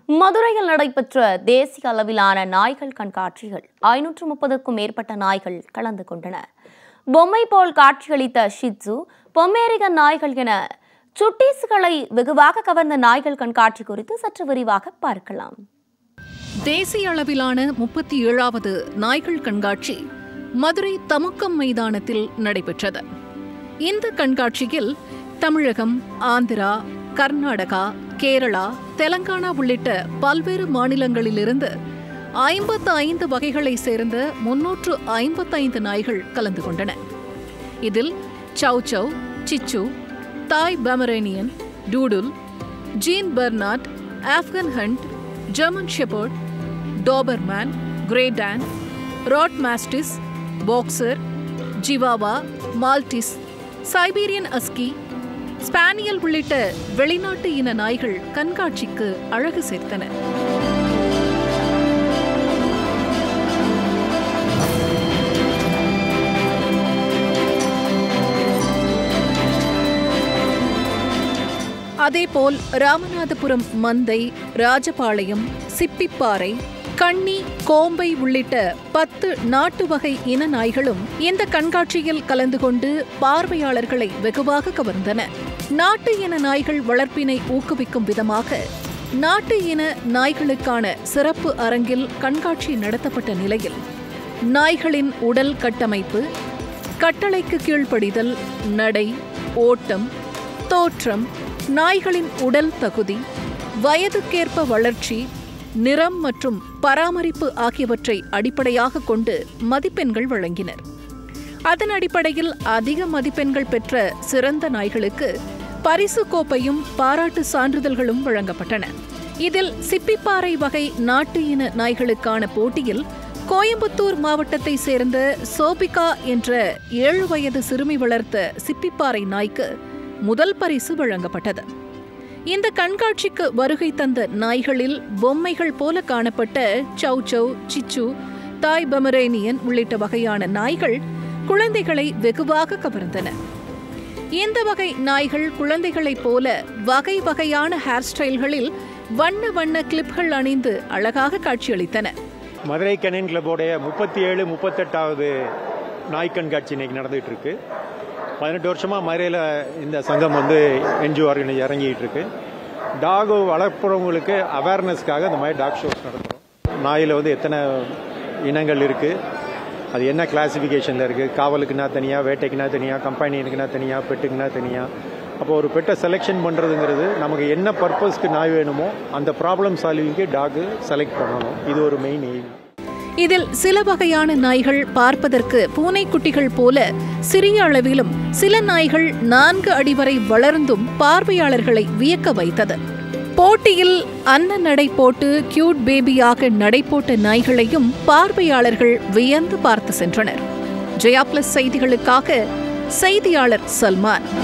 மதுரையில் நடைபெற்ற தேசிய அளவிலான நாய்கள் கண்காட்சிகள் ஐநூற்று முப்பதுக்கும் மேற்பட்ட நாய்கள் கலந்து கொண்டன பொம்மை போல் காட்சியளித்த ஷிட்ஸு பொம்மேரிகன் நாய்கள் என சுட்டீஸ்களை வெகுவாக கவர்ந்த நாய்கள் கண்காட்சி குறித்து சற்று விரிவாக பார்க்கலாம் தேசிய அளவிலான முப்பத்தி ஏழாவது நாய்கள் கண்காட்சி மதுரை தமுக்கம் மைதானத்தில் நடைபெற்றது இந்த கண்காட்சியில் தமிழகம் ஆந்திரா கர்நாடகா கேரளா தெலங்கானா உள்ளிட்ட பல்வேறு மாநிலங்களிலிருந்து ஐம்பத்து ஐந்து வகைகளைச் சேர்ந்த முன்னூற்று ஐம்பத்தைந்து நாய்கள் கலந்து கொண்டன இதில் சவ் சவ் சிச்சு தாய் பமரேனியன் டூடுல் ஜீன் Bernard Afghan hound German shepherd Doberman great Dane ராட் mastiff boxer Chihuahua Maltese Siberian husky spaniel உள்ளிட்ட வெளிநாட்டு இன நாய்கள் கண்காட்சிக்கு அழகு சேர்த்தன அதேபோல் ராமநாதபுரம் மந்தை ராஜபாளையம் சிப்பிப்பாறை கண்ணி கோம்பை உள்ளிட்ட பத்து நாட்டு வகை இன நாய்களும் இந்த கண்காட்சியில் கலந்து கொண்டு பார்வையாளர்களை வெகுவாக கவர்ந்தன நாட்டு இன நாய்கள் வளர்ப்பினை ஊக்குவிக்கும் விதமாக நாட்டு இன நாய்களுக்கான சிறப்பு அரங்கில் கண்காட்சி நடத்தப்பட்ட நிலையில் நாய்களின் உடல் கட்டமைப்பு கட்டளைக்கு கீழ்ப்படிதல் நடை ஓட்டம் தோற்றம் நாய்களின் உடல் தகுதி வயதுக்கேற்ப வளர்ச்சி நிறம் மற்றும் பராமரிப்பு ஆகியவற்றை அடிப்படையாக கொண்டு மதிப்பெண்கள் வழங்கினர் அதன் அடிப்படையில் அதிக மதிப்பெண்கள் பெற்ற சிறந்த நாய்களுக்கு பரிசு கோப்பையும் பாராட்டு சான்றிதழ்களும் வழங்கப்பட்டன இதில் சிப்பிப்பாறை வகை நாட்டு இன நாய்களுக்கான போட்டியில் கோயம்புத்தூர் மாவட்டத்தை சேர்ந்த சோபிகா என்ற ஏழு வயது சிறுமி வளர்த்த சிப்பிப்பாறை நாய்க்கு முதல் பரிசு வழங்கப்பட்டது இந்த கண்காட்சிக்கு வருகை தந்த நாய்களில் பொம்மைகள் போல காணப்பட்ட சவ் சவ் சிச்சு தாய் பமரேனியன் உள்ளிட்ட வகையான நாய்கள் குழந்தைகளை வெகுவாக கவர்ந்தன இந்த வகை நாய்கள் குழந்தைகளைப் போல வகை வகையான ஹேர் ஸ்டைல்களில் வண்ண வண்ண கிளிப்கள் அணிந்து அழகாக காட்சியளித்தன மதுரை கணின் கிளப்போடைய முப்பத்தி ஏழு முப்பத்தெட்டாவது நாய் கண்காட்சி இன்னைக்கு நடந்துகிட்டு இருக்கு பதினெட்டு வருஷமாக மதுரையில் இந்த சங்கம் வந்து என்ஜிஓ ஆர்கனை இறங்கிட்டு இருக்கு டாக் வளர்ப்புறவங்களுக்கு அவேர்னஸ்க்காக இந்த மாதிரி டாக் ஷோஸ் நடத்துகிறோம் நாயில் வந்து எத்தனை இனங்கள் இருக்குது அது என்ன கிளாசிஃபிகேஷனில் இருக்குது காவலுக்குனா தனியாக வேட்டைக்குனா தனியாக கம்பெனிக்குனா தனியாக பெட்டுக்குனா தனியாக அப்போ ஒரு பெட்டை செலெக்ஷன் பண்ணுறதுங்கிறது நமக்கு என்ன பர்பஸ்க்கு நாய் வேணுமோ அந்த ப்ராப்ளம் சால்விங்க்கு டாக் செலக்ட் பண்ணணும் இது ஒரு மெயின் எய்ம் இதில் சில வகையான நாய்கள் பார்ப்பதற்கு பூனைக்குட்டிகள் போல சிறிய அளவிலும் சில நாய்கள் நான்கு அடி வரை வளர்ந்தும் பார்வையாளர்களை வியக்க வைத்தது போட்டியில் அன்ன நடை போட்டு கியூட் பேபியாக நடை போட்ட நாய்களையும் பார்வையாளர்கள் வியந்து பார்த்து சென்றனர் ஜெயா பிளஸ் செய்திகளுக்காக செய்தியாளர் சல்மான்